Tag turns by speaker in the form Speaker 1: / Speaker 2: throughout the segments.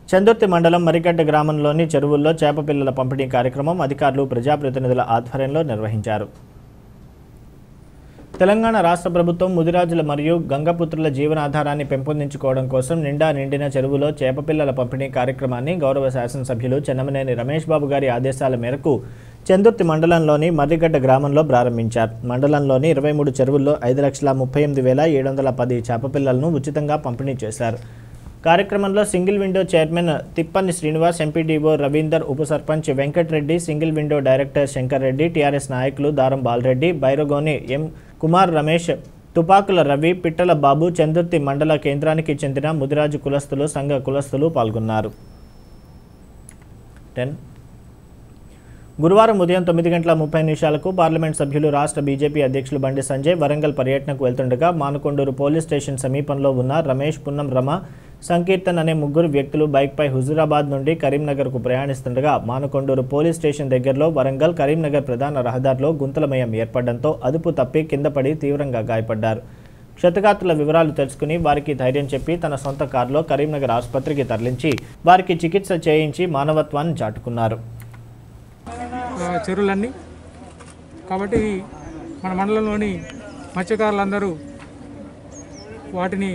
Speaker 1: చందుర్తి మండలం మరిగడ్డ గ్రామంలోని చెరువుల్లో చేప పిల్లల పంపిణీ కార్యక్రమం అధికారులు ప్రజాప్రతినిధుల ఆధ్వర్యంలో నిర్వహించారు తెలంగాణ రాష్ట్ర ప్రభుత్వం ముదిరాజుల మరియు గంగపుత్రుల జీవనాధారాన్ని పెంపొందించుకోవడం కోసం నిండా నిండిన చెరువులో చేపపిల్లల పంపిణీ కార్యక్రమాన్ని గౌరవ శాసనసభ్యులు చెన్నమనేని రమేష్ బాబు గారి ఆదేశాల మేరకు చందుర్తి మండలంలోని మర్రిగడ్డ గ్రామంలో ప్రారంభించారు మండలంలోని ఇరవై మూడు చెరువుల్లో ఐదు లక్షల ముప్పై ఎనిమిది వేల ఏడు వందల పది చేపపిల్లలను ఉచితంగా పంపిణీ చేశారు కార్యక్రమంలో single window chairman Tippani Srinivas MPDO Ravinder ఉప sarpanch Venkatareddy single window director Shankar Reddy TRS నాయకులు దారం బాలరెడ్డి బైరగోని ఎం కుమార్ రమేష్ తుపాకుల రవి పిట్టల బాబు చందుర్తి మండల కేంద్రానికి చెందిన ముదిరాజు కులస్తులు సంఘ కులస్తులు పాల్గొన్నారు టెన్ గురువారం ఉదయం తొమ్మిది గంటల ముప్పై నిమిషాలకు పార్లమెంట్ సభ్యులు రాష్ట్ర బీజేపీ అధ్యక్షులు బండి సంజయ్ వరంగల్ పర్యటనకు వెళ్తుండగా మానుకొండూరు పోలీస్ స్టేషన్ సమీపంలో ఉన్న రమేష్ పున్నం రమ సంకీర్తన్ అనే ముగ్గురు వ్యక్తులు బైక్పై హుజూరాబాద్ నుండి కరీంనగర్కు ప్రయాణిస్తుండగా మానుకొండూరు పోలీస్ స్టేషన్ దగ్గరలో వరంగల్ కరీంనగర్ ప్రధాన రహదారిలో గుంతలమయం ఏర్పడడంతో అదుపు తప్పి కింద పడి తీవ్రంగా గాయపడ్డారు క్షతగాత్రుల వివరాలు తెలుసుకుని వారికి ధైర్యం చెప్పి తన సొంత కారులో కరీంనగర్ ఆసుపత్రికి తరలించి వారికి చికిత్స చేయించి మానవత్వాన్ని చాటుకున్నారు
Speaker 2: ఆ, చెరువులన్నీ కాబట్టి మన మండలంలోని మత్స్యకారులందరూ వాటిని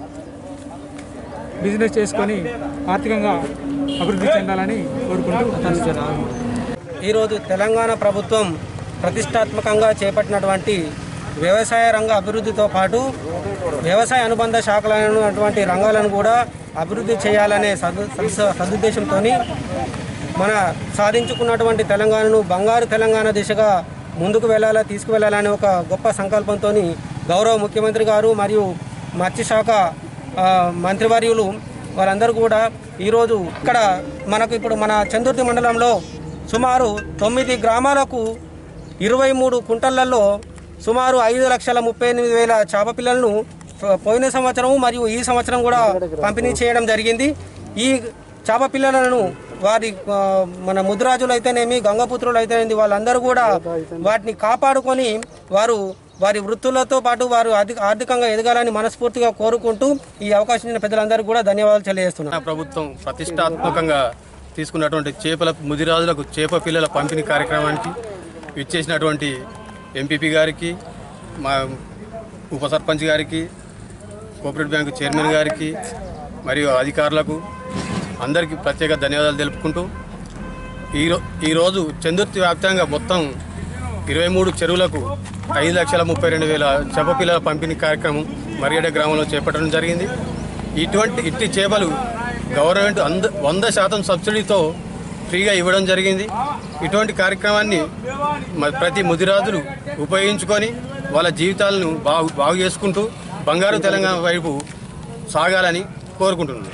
Speaker 2: బిజినెస్ చేసుకొని ఆర్థికంగా అభివృద్ధి చెందాలని కోరుకుంటూ తనుచున్నాను
Speaker 3: ఈరోజు తెలంగాణ ప్రభుత్వం ప్రతిష్టాత్మకంగా చేపట్టినటువంటి వ్యవసాయ రంగ అభివృద్ధితో పాటు వ్యవసాయ అనుబంధ శాఖలైనటువంటి రంగాలను కూడా అభివృద్ధి చేయాలనే సదు సదు- సదుద్దేశంతో మన సాధించుకున్నటువంటి తెలంగాణను బంగారు తెలంగాణ దిశగా ముందుకు వెళ్ళాలా తీసుకువెళ్ళాలనే ఒక గొప్ప సంకల్పంతో గౌరవ ముఖ్యమంత్రి గారు మరియు మత్స్యశాఖ ఆ, మంత్రివర్యులు వారందరూ కూడా ఈరోజు ఇక్కడ మనకు ఇప్పుడు మన చందుర్తి మండలంలో సుమారు తొమ్మిది గ్రామాలకు ఇరవై మూడు కుంటళ్లలో సుమారు ఐదు లక్షల ముప్పై ఎనిమిది వేల చేప పిల్లలను ప- పోయిన సంవత్సరం మరియు ఈ సంవత్సరం కూడా పంపిణీ చేయడం జరిగింది ఈ చేప పిల్లలను వారి ఆ, మన ముద్రాజులు అయితేనేమి గంగపుత్రులు అయితేనేమి వాళ్ళందరూ కూడా వాటిని కాపాడుకొని వారు వారి వృత్తులతో పాటు వారు ఆర్థిక ఆర్థికంగా ఎదగాలని మనస్ఫూర్తిగా కోరుకుంటూ ఈ అవకాశం ఇచ్చిన పెద్దలందరికీ కూడా ధన్యవాదాలు తెలియజేస్తున్నాను
Speaker 4: తెలంగాణ ప్రభుత్వం ప్రతిష్టాత్మకంగా తీసుకున్నటువంటి చేపల ముదిరాజులకు చేప పిల్లల పంపిణీ కార్యక్రమానికి ఇచ్చేసినటువంటి ఎంపీపీ గారికి మా ఉప సర్పంచ్ గారికి కోఆపరేటివ్ బ్యాంకు చైర్మన్ గారికి మరియు అధికారులకు అందరికీ ప్రత్యేక ధన్యవాదాలు తెలుపుకుంటూ ఈరో ఈరోజు చందుర్తి వ్యాప్తంగా మొత్తం ఇరవై మూడు చెరువులకు ఐదు లక్షల ముప్పై రెండు వేల చేప పిల్లల పంపిణీ కార్యక్రమం మరియడ గ్రామంలో చేపట్టడం జరిగింది ఇటువంటి ఇట్టి చేపలు గవర్నమెంట్ అంద వంద శాతం సబ్సిడీతో ఫ్రీగా ఇవ్వడం జరిగింది ఇటువంటి కార్యక్రమాన్ని మ- ప్రతి ముదిరాజులు ఉపయోగించుకొని వాళ్ళ జీవితాలను బాగు బాగు చేసుకుంటూ బంగారు తెలంగాణ వైపు సాగాలని కోరుకుంటున్నాను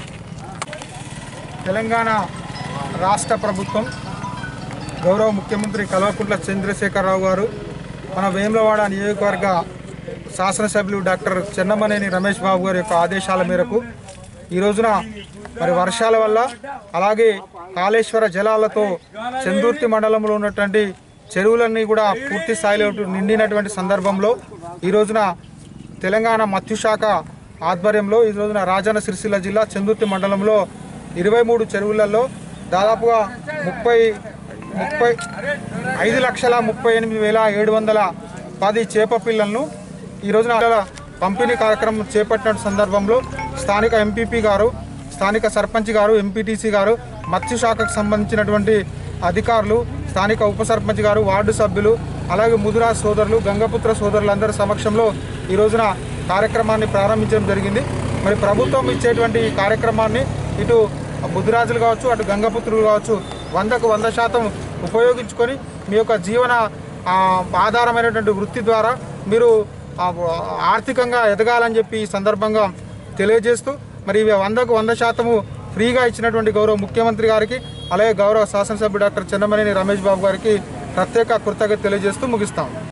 Speaker 2: తెలంగాణ రాష్ట్ర ప్రభుత్వం గౌరవ ముఖ్యమంత్రి కల్వకుంట్ల చంద్రశేఖరరావు గారు మన వేములవాడ నియోజకవర్గ శాసనసభ్యులు డాక్టర్ చెన్నమనేని రమేష్ బాబు గారి యొక్క ఆదేశాల మేరకు ఈ రోజున మరి వర్షాల వల్ల అలాగే కాళేశ్వర జలాలతో చందుర్తి మండలంలో ఉన్నటువంటి చెరువులన్నీ కూడా పూర్తి స్థాయిలో నిండినటువంటి సందర్భంలో ఈ రోజున తెలంగాణ మత్స్యశాఖ ఆధ్వర్యంలో ఈ రోజున రాజన్న సిరిసిల్ల జిల్లా చందుర్తి మండలంలో ఇరవై మూడు చెరువులలో దాదాపుగా ముప్పై ముప్పై ఐదు లక్షల ముప్పై ఎనిమిది వేల ఏడు వందల పది చేప పిల్లలను ఈ రోజున పంపిణీ కార్యక్రమం చేపట్టిన సందర్భంలో స్థానిక ఎంపీపీ గారు స్థానిక సర్పంచ్ గారు ఎంపీటీసీ గారు మత్స్యశాఖకు సంబంధించినటువంటి అధికారులు స్థానిక ఉప సర్పంచ్ గారు వార్డు సభ్యులు అలాగే ముదురా సోదరులు గంగపుత్ర సోదరులందరి సమక్షంలో ఈ రోజున కార్యక్రమాన్ని ప్రారంభించడం జరిగింది మరి ప్రభుత్వం ఇచ్చేటువంటి ఈ కార్యక్రమాన్ని ఇటు బుద్ధిరాజులు కావచ్చు అటు గంగపుత్రులు కావచ్చు వందకు వంద శాతం ఉపయోగించుకొని మీ యొక్క జీవన ఆ, ఆధారమైనటువంటి వృత్తి ద్వారా మీరు ఆ, ఆర్థికంగా ఎదగాలని చెప్పి ఈ సందర్భంగా తెలియజేస్తూ మరి ఇవి వందకు వంద శాతము ఫ్రీగా ఇచ్చినటువంటి గౌరవ ముఖ్యమంత్రి గారికి అలాగే గౌరవ శాసనసభ్యుడు డాక్టర్ చెన్నమనేని రమేష్ బాబు గారికి ప్రత్యేక కృతజ్ఞత తెలియజేస్తూ ముగిస్తాం